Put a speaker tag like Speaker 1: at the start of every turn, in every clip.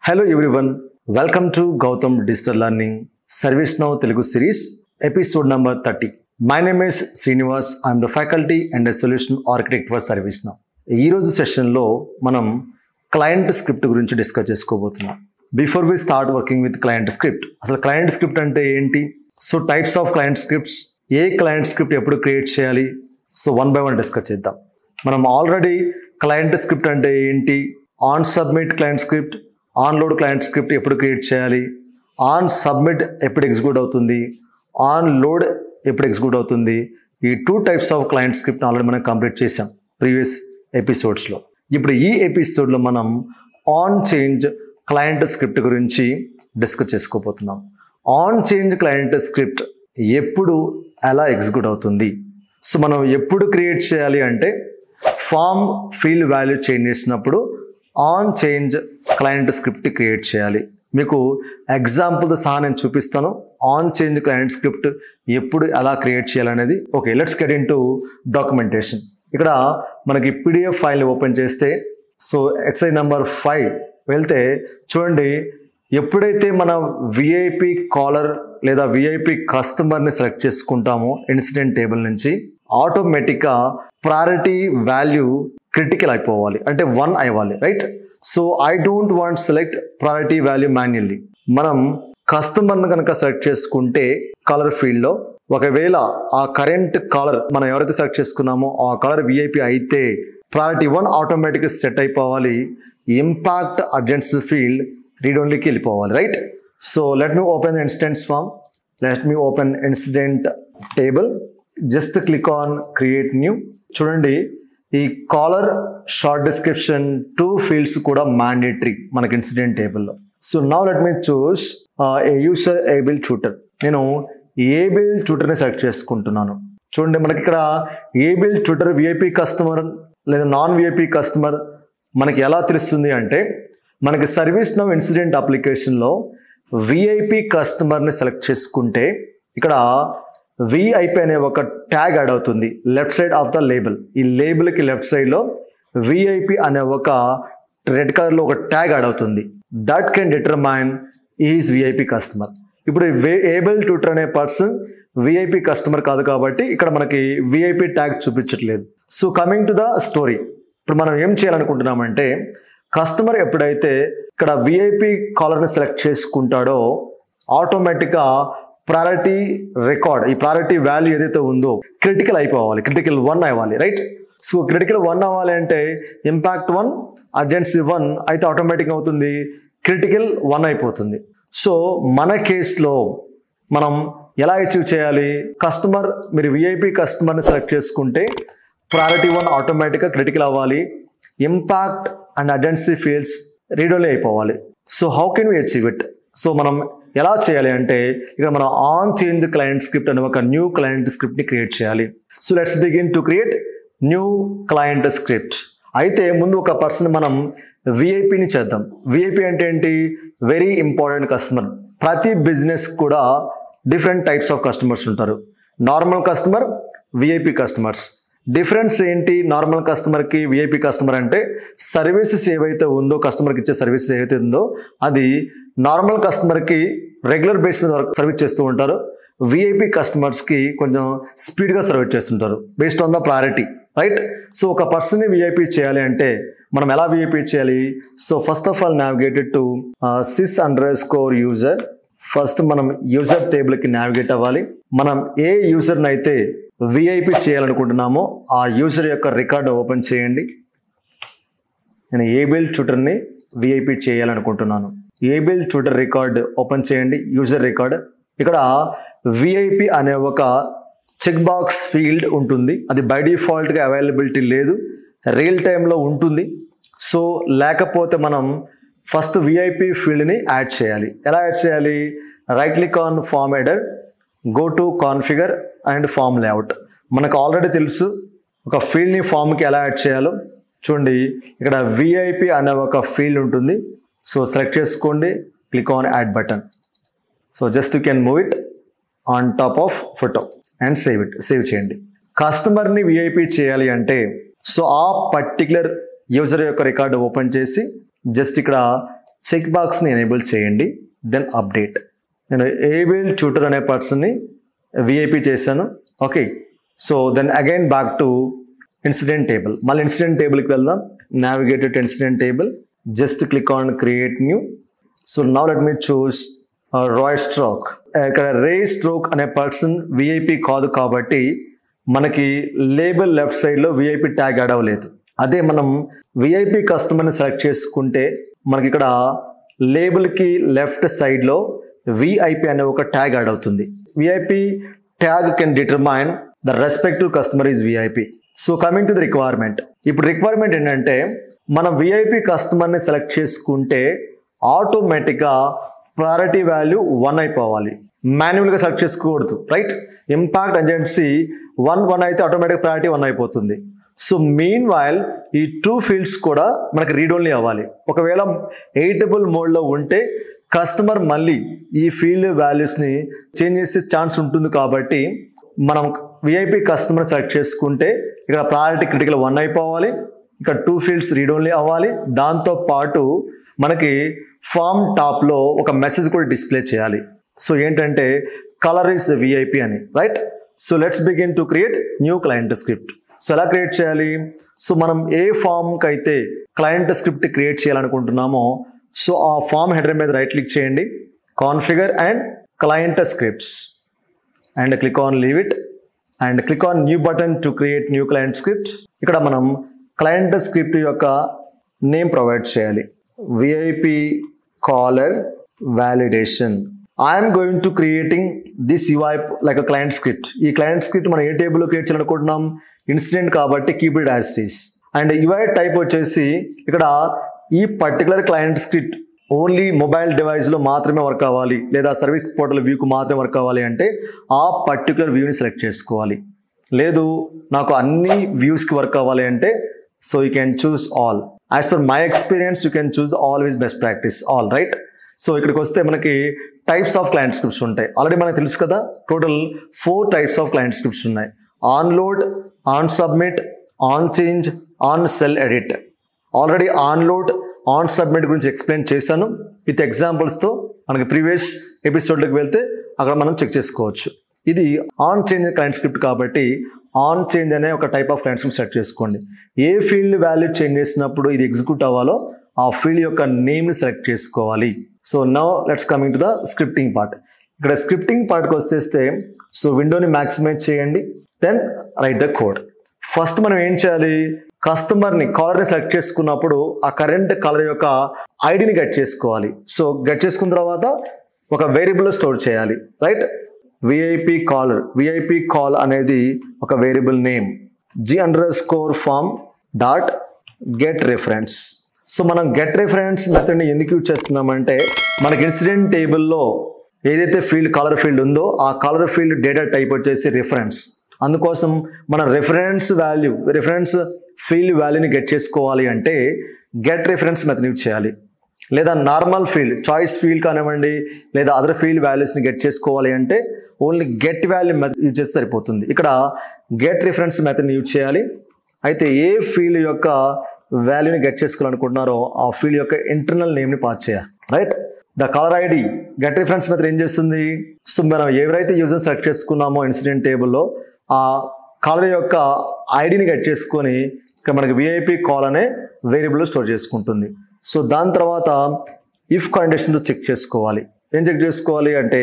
Speaker 1: hello everyone welcome to Gautam digital learning ServiceNow Telugu series episode number thirty my name is Srinivas I'm the faculty and a solution architect for ServiceNow ఈ రోజు సెషన్లో మనం client script గురించి discuss చేసుకోబోతున్నాం before we start working with client script అసలు client script అంటే ఏంటి so types of client scripts ఏ క్లయింట్ స్క్రిప్ట్ ఎప్పుడు క్రియేట్ చేయాలి so one by one discuss చేద్దాం మనం ఆల్రెడీ క్లయింట్ స్క్రిప్ట్ అంటే ఏంటి on submit client script on load client script ఎప్పుడు క్రియేట్ చేయాలి ఆన్ సబ్మిట్ ఎప్పుడు ఎగ్జిక్యూట్ అవుతుంది ఆన్ లోడ్ ఎప్పుడు ఎగ్జిక్యూట్ అవుతుంది ఈ two types of client script already మనం కంప్లీట్ చేసాం ప్రీవియస్ ఎపిసోడ్స్లో ఇప్పుడు ఈ ఎపిసోడ్లో మనం ఆన్ చేంజ్ క్లయింట్ స్క్రిప్ట్ గురించి డిస్కస్ చేసుకోబోతున్నాం ఆన్ చేంజ్ క్లయింట్ స్క్రిప్ట్ ఎప్పుడు ఎలా ఎగ్జిక్యూట్ అవుతుంది సో మనం ఎప్పుడు క్రియేట్ చేయాలి అంటే ఫామ్ ఫీల్డ్ వాల్యూ చేంజ్ చేసినప్పుడు on change client script create చేయాలి మీకు ఎగ్జాంపుల్తో సహా నేను చూపిస్తాను ఆన్ చేంజ్ క్లయింట్ స్క్రిప్ట్ ఎప్పుడు ఎలా క్రియేట్ చేయాలనేది okay let's get into documentation ఇక్కడ మనకి పీడిఎఫ్ ఫైల్ ఓపెన్ చేస్తే సో ఎక్సైజ్ నెంబర్ ఫైవ్ వెళ్తే చూడండి ఎప్పుడైతే మన విఐపి కాలర్ లేదా విఐపి కస్టమర్ని సెలెక్ట్ చేసుకుంటామో ఇన్సిడెంట్ టేబుల్ నుంచి ఆటోమేటిక్గా ప్రారిటీ వాల్యూ క్రిటికల్ అయిపోవాలి అంటే వన్ అవ్వాలి right so I don't want select priority value manually మనం కస్టమర్ని కనుక సెలెక్ట్ చేసుకుంటే కలర్ ఫీల్డ్లో ఒకవేళ ఆ కరెంట్ కలర్ మనం ఎవరైతే సెలెక్ట్ చేసుకున్నామో ఆ కలర్ విఐపి అయితే ప్రారిటీ వన్ ఆటోమేటిక్గా సెట్ అయిపోవాలి ఇంపాక్ట్ అర్జెంట్స్ ఫీల్డ్ రీడ్ ఓన్లీకి వెళ్ళిపోవాలి right so let me open incident form let me open incident table just click on create new చూడండి ఈ caller short description two fields కూడా mandatory మనకి incident టేబుల్లో so now let me choose a user Abel Tuter నేను Abel షూటర్ని సెలెక్ట్ చేసుకుంటున్నాను చూడండి మనకి ఇక్కడ ఏబిల్ షూటర్ విఐపి కస్టమర్ లేదా నాన్ విఐపి కస్టమర్ మనకి ఎలా తెలుస్తుంది అంటే మనకి సర్వీస్ నవ్ ఇన్సిడెంట్ అప్లికేషన్లో విఐపి కస్టమర్ని సెలెక్ట్ చేసుకుంటే ఇక్కడ విఐపి అనే ఒక ట్యాగ్ యాడ్ అవుతుంది left side of the label ఈ లేబుల్కి లెఫ్ట్ సైడ్లో విఐపి అనే ఒక రెడ్ కలర్లో ఒక ట్యాగ్ యాడ్ అవుతుంది that can determine is VIP customer ఇప్పుడు ఏబుల్ ట్యూటర్ అనే పర్సన్ విఐపి కస్టమర్ కాదు కాబట్టి ఇక్కడ మనకి విఐపి ట్యాగ్ చూపించట్లేదు so coming to the story ఇప్పుడు మనం ఏం చేయాలనుకుంటున్నామంటే కస్టమర్ ఎప్పుడైతే ఇక్కడ విఐపి కాలర్ని సెలెక్ట్ చేసుకుంటాడో ఆటోమేటిక్గా ప్రారిటీ రికార్డ్ ఈ ప్రారిటీ వాల్యూ ఏదైతే ఉందో క్రిటికల్ అయిపోవాలి క్రిటికల్ వన్ అవ్వాలి రైట్ సో క్రిటికల్ వన్ అవ్వాలి అంటే ఇంపాక్ట్ వన్ అర్జెన్సీ వన్ అయితే ఆటోమేటిక్ అవుతుంది క్రిటికల్ వన్ అయిపోతుంది సో మన కేసులో మనం ఎలా అచీవ్ చేయాలి కస్టమర్ మీరు విఐపి కస్టమర్ని సెలెక్ట్ చేసుకుంటే ప్రారిటీ వన్ ఆటోమేటిక్గా క్రిటికల్ అవ్వాలి ఇంపాక్ట్ అండ్ అర్జెన్సీ ఫీల్డ్స్ రీడోలే అయిపోవాలి so how can we achieve it so మనం ఎలా చేయాలి అంటే ఇక్కడ మనం ఆన్ చేంజ్ క్లయింట్ స్క్రిప్ట్ అనే ఒక న్యూ క్లయింట్ స్క్రిప్ట్ని క్రియేట్ చేయాలి so let's begin to create new client script అయితే ముందు ఒక పర్సన్ మనం విఐపిని చేద్దాం విఐపి అంటే ఏంటి వెరీ ఇంపార్టెంట్ కస్టమర్ ప్రతి బిజినెస్ కూడా డిఫరెంట్ టైప్స్ ఆఫ్ కస్టమర్స్ ఉంటారు normal customer VIP customers difference ఏంటి నార్మల్ కస్టమర్కి విఐపి కస్టమర్ అంటే సర్వీసెస్ ఏవైతే ఉందో కస్టమర్కి ఇచ్చే సర్వీసెస్ ఏవైతే ఉందో అది నార్మల్ కస్టమర్కి రెగ్యులర్ బేస్ మీద సర్వీస్ చేస్తూ ఉంటారు విఐపి కస్టమర్స్కి కొంచెం స్పీడ్గా సర్వీస్ చేస్తుంటారు based on the priority right so ఒక పర్సన్ని విఐపి చేయాలి అంటే మనం ఎలా విఐపి చేయాలి so first of all navigated to sys underscore user యూజర్ ఫస్ట్ మనం యూజర్ టేబుల్కి నావిగేట్ అవ్వాలి మనం ఏ యూజర్ని అయితే విఐపి చేయాలనుకుంటున్నామో ఆ యూజర్ యొక్క రికార్డు ఓపెన్ చేయండి నేను ఏబిల్ ట్యూటర్ని విఐపి చేయాలనుకుంటున్నాను ఏబిల్ ట్యూటర్ రికార్డ్ ఓపెన్ చేయండి యూజర్ రికార్డ్ ఇక్కడ విఐపి అనే ఒక చెక్ బాక్స్ ఫీల్డ్ ఉంటుంది అది బై డిఫాల్ట్గా అవైలబిలిటీ లేదు రియల్ టైంలో ఉంటుంది సో లేకపోతే మనం ఫస్ట్ విఐపి ఫీల్డ్ని యాడ్ చేయాలి ఎలా యాడ్ చేయాలి right click on form header go to configure and form layout మనకు ఆల్రెడీ తెలుసు ఒక ఫీల్డ్ని ఫామ్కి ఎలా యాడ్ చేయాలో చూడండి ఇక్కడ విఐపి అనే ఒక ఫీల్డ్ ఉంటుంది సో సెలెక్ట్ చేసుకోండి click on add button so just you can move it on top of photo and save it save చేయండి కస్టమర్ని విఐపి చేయాలి అంటే సో ఆ పర్టికులర్ యూజర్ యొక్క రికార్డు ఓపెన్ చేసి జస్ట్ ఇక్కడ చెక్ బాక్స్ని ఎనేబుల్ చేయండి దెన్ అప్డేట్ నేను ఏబిల్ ట్యూటర్ అనే పర్సన్ని విఐపి చేశాను okay so then again back to incident table మళ్ళీ ఇన్సిడెంట్ టేబుల్కి వెళ్దాం navigate to incident table just click on create new so now let me choose Roy Stroke ఇక్కడ Ray Stroke అనే person VIP కాదు కాబట్టి మనకి లేబుల్ లెఫ్ట్ సైడ్లో VIP tag add అవ్వలేదు అదే మనం విఐపి కస్టమర్ని సెలెక్ట్ చేసుకుంటే మనకి ఇక్కడ లేబుల్కి లెఫ్ట్ సైడ్లో విఐపి అనే ఒక ట్యాగ్ యాడ్ అవుతుంది VIP tag can determine the respective customer is VIP so coming to the requirement ఇప్పుడు రిక్వైర్మెంట్ ఏంటంటే మనం విఐపి కస్టమర్ని సెలెక్ట్ చేసుకుంటే ఆటోమేటిక్గా ప్రయారిటీ వాల్యూ వన్ అయిపోవాలి మాన్యువల్గా సెలెక్ట్ చేసుకోకూడదు right impact urgency one one అయితే ఆటోమేటిక్ ప్రయారిటీ వన్ అయిపోతుంది సో మెయిన్ వైల్ ఈ టూ ఫీల్డ్స్ కూడా మనకి రీడ్ ఓన్లీ అవ్వాలి ఒకవేళ ఎయిటబుల్ మోడ్లో ఉంటే కస్టమర్ మళ్ళీ ఈ ఫీల్డ్ వాల్యూస్ని చేంజ్ చేసే ఛాన్స్ ఉంటుంది కాబట్టి మనం విఐపి కస్టమర్ సెలెక్ట్ చేసుకుంటే ఇక్కడ ప్రయారిటీ క్రిటికల్ వన్ అయిపోవాలి ఇక్కడ టూ ఫీల్డ్స్ రీడ్ ఓన్లీ అవ్వాలి దాంతో పాటు మనకి ఫామ్ టాప్లో ఒక మెసేజ్ కూడా డిస్ప్లే చేయాలి సో ఏంటంటే కలర్ ఇస్ విఐపి అని right so let's begin to create new client script so ఎలా క్రియేట్ చేయాలి సో మనం ఏ ఫామ్కి అయితే క్లయింట్ స్క్రిప్ట్ క్రియేట్ చేయాలనుకుంటున్నామో సో ఆ ఫామ్ హెడర్ మీద రైట్ క్లిక్ చేయండి configure and client scripts and click on leave it and click on new button to create new client script ఇక్కడ మనం క్లయింట్ స్క్రిప్ట్ యొక్క నేమ్ ప్రొవైడ్ చేయాలి VIP caller validation I'm going to creating this UI like a client script ఈ client script మనం ఏ టేబుల్లో create చేయాలనుకుంటున్నాం ఇన్సిడెంట్ కాబట్టి కీబోర్డ్ యాస్టీస్ అండ్ యుఐ టైప్ వచ్చేసి ఇక్కడ ఈ particular client script only mobile డివైస్లో మాత్రమే వర్క్ అవ్వాలి లేదా సర్వీస్ పోర్టల్ వ్యూకు మాత్రమే వర్క్ అవ్వాలి అంటే ఆ పర్టికులర్ వ్యూని సెలెక్ట్ చేసుకోవాలి లేదు నాకు అన్ని వ్యూస్కి వర్క్ అవ్వాలి అంటే so you can choose all as per my experience you can choose always best practice all right so ఇక్కడికి వస్తే మనకి టైప్స్ ఆఫ్ క్లయింట్ స్క్రిప్ట్స్ ఉంటాయి ఆల్రెడీ మనకు తెలుసు కదా total four types of client scripts ఉన్నాయి on load on submit on change on cell edit already on load on submit గురించి explain చేశాను విత్ ఎగ్జాంపుల్స్తో మనకి ప్రీవియస్ ఎపిసోడ్లోకి వెళ్తే అక్కడ మనం చెక్ చేసుకోవచ్చు ఇది ఆన్ చేంజ్ క్లయింట్ స్క్రిప్ట్ కాబట్టి ఆన్ చేంజ్ అనే ఒక type of client script set చేసుకోండి ఏ ఫీల్డ్ వాల్యూ చేంజ్ చేసినప్పుడు ఇది ఎగ్జిక్యూట్ అవ్వాలో ఆ ఫీల్డ్ యొక్క నేమ్ని సెలెక్ట్ చేసుకోవాలి so now let's coming to the scripting part ఇక్కడ స్క్రిప్టింగ్ పార్ట్కి వచ్చేస్తే సో విండోని మ్యాక్సిమైజ్ చేయండి then write the code first మనం ఏం చేయాలి కస్టమర్ని కాలర్ని సెలెక్ట్ చేసుకున్నప్పుడు ఆ కరెంట్ కలర్ యొక్క ఐడిని గెట్ చేసుకోవాలి సో గెట్ చేసుకున్న తర్వాత ఒక వేరియబుల్ స్టోర్ చేయాలి right VIP caller VIP call అనేది ఒక variable name G underscore form dot get reference so మనం గెట్ రిఫరెన్స్ మెథడ్ని ఎందుకు యూజ్ చేస్తున్నామంటే మనకి ఇన్సిడెంట్ టేబుల్లో ఏదైతే ఫీల్డ్ కలర్ ఫీల్డ్ ఉందో ఆ కలర్ ఫీల్డ్ డేటా టైప్ వచ్చేసి రిఫరెన్స్ అందుకోసం మన రిఫరెన్స్ వాల్యూ రిఫరెన్స్ ఫీల్డ్ వాల్యూని గెట్ చేసుకోవాలి అంటే గెట్ రిఫరెన్స్ మెథడ్ యూజ్ చేయాలి లేదా నార్మల్ ఫీల్డ్ చాయిస్ ఫీల్డ్ కానివ్వండి లేదా అదర్ ఫీల్డ్ వాల్యూస్ని గెట్ చేసుకోవాలి అంటే only get value method use చేస్తే సరిపోతుంది ఇక్కడ గెట్ రిఫరెన్స్ మెథడ్ని యూజ్ చేయాలి అయితే ఏ ఫీల్డ్ యొక్క వాల్యూని గెట్ చేసుకోవాలనుకుంటున్నారో ఆ ఫీల్డ్ యొక్క ఇంటర్నల్ నేమ్ని పాస్ చేయాలి right the caller ID get reference method ఏం చేస్తుంది సో మనం ఎవరైతే యూజర్ సెలెక్ట్ చేసుకున్నామో ఇన్సిడెంట్ టేబుల్లో ఆ కలర్ యొక్క ఐడిని గెట్ చేసుకొని ఇక్కడ మనకి విఐపి కాల్ అనే వేరియబుల్ స్టోర్ చేసుకుంటుంది సో దాని తర్వాత ఇఫ్ కండిషన్తో చెక్ చేసుకోవాలి ఏం చెక్ చేసుకోవాలి అంటే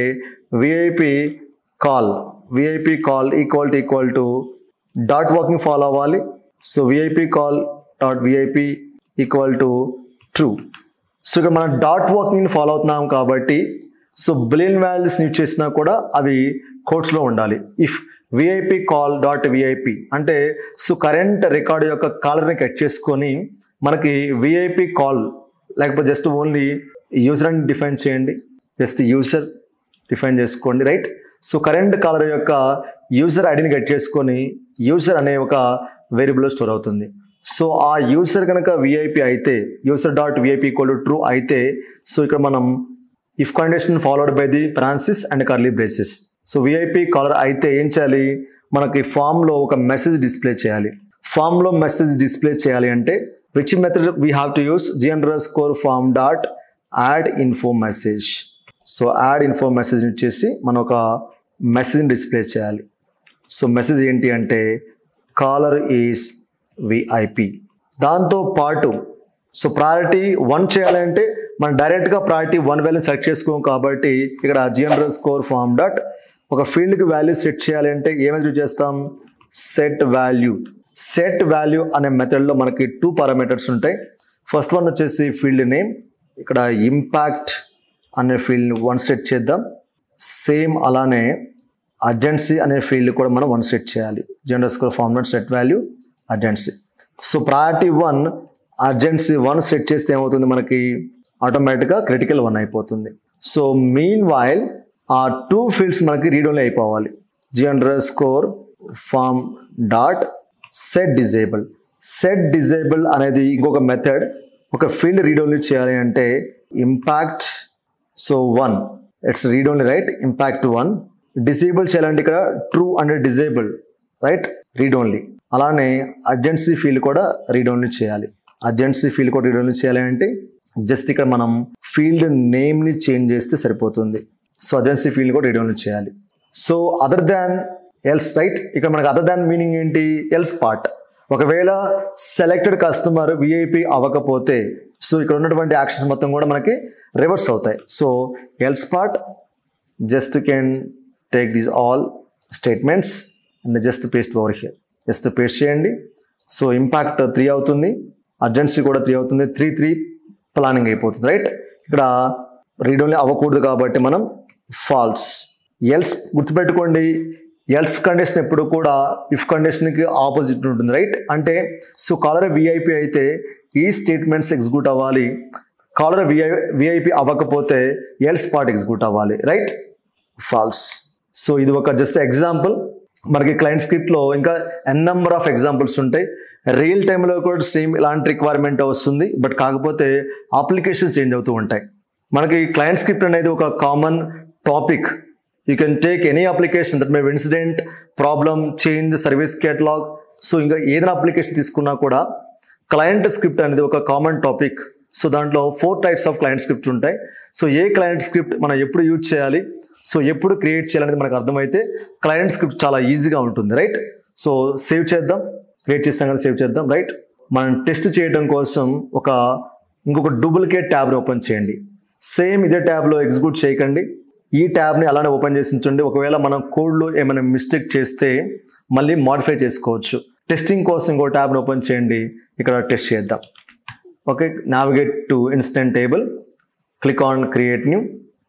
Speaker 1: VIP call VIP call equal to equal to dot working follow అవ్వాలి so VIP call dot VIP equal to true so ఇక్కడ మనం డాట్ వర్కింగ్ ఫాలో అవుతున్నాం కాబట్టి సో బిలియన్ వాల్యూస్ యూజ్ చేసినా కూడా అవి కోడ్స్లో ఉండాలి if VIP call dot VIP అంటే సో కరెంట్ రికార్డ్ యొక్క కాలర్ని కట్ చేసుకొని మనకి విఐపి కాల్ లేకపోతే జస్ట్ ఓన్లీ యూజర్ అని డిఫైన్ చేయండి జస్ట్ యూజర్ డిఫైన్ చేసుకోండి రైట్ సో కరెంట్ కాలర్ యొక్క యూజర్ ఐడిని కట్ చేసుకొని యూజర్ అనే ఒక వేరియబుల్ స్టోర్ అవుతుంది సో ఆ యూజర్ కనుక విఐపి అయితే user dot VIP equal to true అయితే సో ఇక్కడ మనం if condition followed by the parenthesis and curly braces so VIP caller అయితే ఏం చేయాలి మనకి ఫామ్లో ఒక మెసేజ్ డిస్ప్లే చేయాలి ఫామ్లో మెసేజ్ డిస్ప్లే చేయాలి అంటే which method we have to use G underscore form dot add info message so add info message వచ్చేసి మనం ఒక మెసేజ్ని డిస్ప్లే చేయాలి సో మెసేజ్ ఏంటి అంటే కాలర్ ఈజ్ విఐపి దాంతో పాటు సో ప్రయారిటీ వన్ చేయాలంటే మనం డైరెక్ట్గా ప్రయారిటీ వన్ వాల్యూ సెలెక్ట్ చేసుకోం కాబట్టి ఇక్కడ జిఎండ్రల్ స్కోర్ ఫామ్ డాట్ ఒక ఫీల్డ్కి వాల్యూ సెట్ చేయాలంటే ఏమైనా యూజ్ చేస్తాం సెట్ వాల్యూ సెట్ వాల్యూ అనే మెథడ్లో మనకి టూ పారామీటర్స్ ఉంటాయి ఫస్ట్ వన్ వచ్చేసి ఫీల్డ్ నేమ్ ఇక్కడ ఇంపాక్ట్ అనే ఫీల్డ్ వన్ సెట్ చేద్దాం సేమ్ అలానే అర్జెన్సీ అనే ఫీల్డ్ కూడా మనం వన్ సెట్ చేయాలి general score format set value urgency so priority one urgency one set చేస్తే ఏమవుతుంది మనకి ఆటోమేటిక్గా క్రిటికల్ వన్ అయిపోతుంది సో మీన్ వైల్ ఆ టూ ఫీల్డ్స్ మనకి రీడ్ ఓన్లీ అయిపోవాలి జిఎండ్రల్ score form dot set disable set disable అనేది ఇంకొక మెథడ్ ఒక ఫీల్డ్ రీడ్ ఓన్లీ చేయాలి అంటే impact so one it's read only right impact one disable చేయాలంటే ఇక్కడ true and disable right read only అలానే అర్జెన్సీ ఫీల్డ్ కూడా రీడ్ ఓన్లీ చేయాలి అర్జెన్సీ ఫీల్డ్ కూడా రీడ్ ఓన్లీ చేయాలి అంటే జస్ట్ ఇక్కడ మనం ఫీల్డ్ నేమ్ని చేంజ్ చేస్తే సరిపోతుంది సో అర్జెన్సీ ఫీల్డ్ కూడా రీడ్ ఓన్లీ చేయాలి so other than else right ఇక్కడ మనకు అదర్ దాన్ మీనింగ్ ఏంటి ఎల్స్ పార్ట్ ఒకవేళ సెలెక్టెడ్ కస్టమర్ విఐపి అవ్వకపోతే సో ఇక్కడ ఉన్నటువంటి యాక్షన్స్ మొత్తం కూడా మనకి రివర్స్ అవుతాయి so else part just can take these all statements and just paste over here just paste చేయండి సో ఇంపాక్ట్ త్రీ అవుతుంది అర్జెన్సీ కూడా త్రీ అవుతుంది త్రీ త్రీ ప్లానింగ్ అయిపోతుంది రైట్ ఇక్కడ రీడ్ ఓన్లీ అవ్వకూడదు కాబట్టి మనం ఫాల్స్ ఎల్స్ గుర్తుపెట్టుకోండి ఎల్స్ కండిషన్ ఎప్పుడు కూడా ఇఫ్ కండిషన్కి ఆపోజిట్ ఉంటుంది రైట్ అంటే సో కాలర్ విఐపి అయితే ఈ స్టేట్మెంట్స్ ఎగ్జిక్యూట్ అవ్వాలి కాలర్ విఐ విఐపి అవ్వకపోతే ఎల్స్ పార్ట్ ఎగ్జిక్యూట్ అవ్వాలి రైట్ ఫాల్స్ సో ఇది ఒక జస్ట్ ఎగ్జాంపుల్ మనకి క్లయింట్ స్క్రిప్ట్లో ఇంకా ఎన్ నెంబర్ ఆఫ్ ఎగ్జాంపుల్స్ ఉంటాయి రియల్ టైంలో కూడా సేమ్ ఇలాంటి రిక్వైర్మెంట్ వస్తుంది బట్ కాకపోతే అప్లికేషన్ చేంజ్ అవుతూ ఉంటాయి మనకి క్లయింట్ స్క్రిప్ట్ అనేది ఒక common topic you can take any application that may incident problem change service catalog so ఇంకా ఏదైనా అప్లికేషన్ తీసుకున్నా కూడా క్లయింట్ స్క్రిప్ట్ అనేది ఒక కామన్ టాపిక్ సో దాంట్లో four types of client script ఉంటాయి సో ఏ క్లయింట్ స్క్రిప్ట్ మనం ఎప్పుడు యూజ్ చేయాలి సో ఎప్పుడు క్రియేట్ చేయాలనేది మనకు అర్థమైతే క్లయింట్ స్క్రిప్ట్ చాలా ఈజీగా ఉంటుంది రైట్ సో సేవ్ చేద్దాం క్రియేట్ చేస్తాం కదా సేవ్ చేద్దాం రైట్ మనం టెస్ట్ చేయడం కోసం ఒక ఇంకొక డూప్లికేట్ ట్యాబ్ని ఓపెన్ చేయండి సేమ్ ఇదే ట్యాబ్లో ఎగ్జిక్యూట్ చేయకండి ఈ ట్యాబ్ని అలానే ఓపెన్ చేసి ఉంచండి ఒకవేళ మనం కోడ్లో ఏమైనా మిస్టేక్ చేస్తే మళ్ళీ మాడిఫై చేసుకోవచ్చు టెస్టింగ్ కోసం ఇంకో ట్యాబ్ని ఓపెన్ చేయండి ఇక్కడ టెస్ట్ చేద్దాం okay navigate to incident table click on create new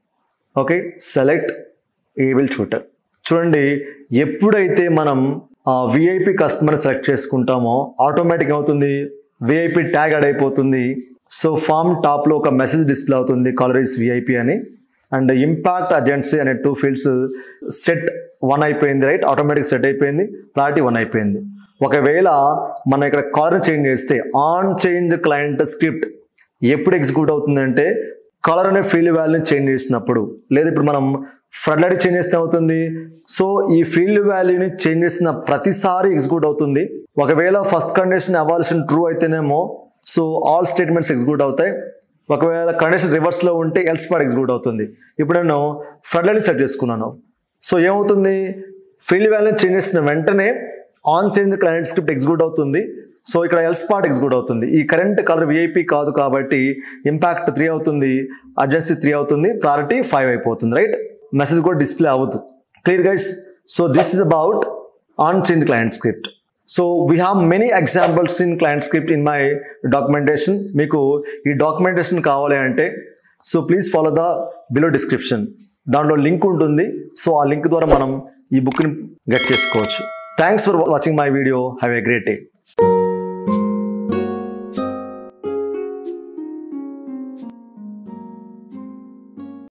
Speaker 1: okay select Abel Tuter చూడండి ఎప్పుడైతే మనం విఐపి కస్టమర్ సెలెక్ట్ చేసుకుంటామో ఆటోమేటిక్ అవుతుంది విఐపి ట్యాగ్ యాడ్ అయిపోతుంది సో ఫామ్ టాప్లో ఒక మెసేజ్ డిస్ప్లే అవుతుంది కాలరీస్ విఐపి అని అండ్ ఇంపాక్ట్ అర్జెన్సీ అనే టూ ఫీల్డ్స్ సెట్ వన్ అయిపోయింది రైట్ ఆటోమేటిక్ సెట్ అయిపోయింది ప్రారిటీ వన్ అయిపోయింది ఒకవేళ మనం ఇక్కడ కాలర్ చేంజ్ చేస్తే ఆన్ చేంజ్ క్లయింట్ స్క్రిప్ట్ ఎప్పుడు ఎగ్జిక్యూట్ అవుతుందంటే కలర్ అనే ఫీల్డ్ వాల్యూని చేంజ్ చేసినప్పుడు లేదా ఇప్పుడు మనం ఫ్లడ్ చేంజ్ చేస్తే అవుతుంది సో ఈ ఫీల్డ్ వాల్యూని చేంజ్ చేసిన ప్రతిసారి ఎగ్జిక్యూట్ అవుతుంది ఒకవేళ ఫస్ట్ కండిషన్ అవాల్సిన ట్రూ అయితేనేమో సో ఆల్ స్టేట్మెంట్స్ ఎగ్జిక్యూట్ అవుతాయి ఒకవేళ కండిషన్ రివర్స్లో ఉంటే ఎల్స్ పార్ట్ ఎగ్జిక్యూట్ అవుతుంది ఇప్పుడు నేను ఫ్లడ్ సెట్ చేసుకున్నాను సో ఏమవుతుంది ఫీల్డ్ వాల్యూని చేంజ్ చేసిన వెంటనే on change client script execute అవుతుంది సో ఇక్కడ ఎల్స్ పార్ట్ ఎగ్జిక్యూట్ అవుతుంది ఈ కరెంట్ కలర్ విఐపి కాదు కాబట్టి ఇంపాక్ట్ త్రీ అవుతుంది అడ్జెన్సీ త్రీ అవుతుంది ప్రారిటీ ఫైవ్ అయిపోతుంది రైట్ మెసేజ్ కూడా డిస్ప్లే అవ్వదు clear guys so this is about on change client script so we have many examples in client script in my documentation మీకు ఈ documentation కావాలి అంటే so please follow the below description దాంట్లో link ఉంటుంది సో ఆ లింక్ ద్వారా మనం ఈ బుక్ని గెట్ చేసుకోవచ్చు thanks for watching my video have a great day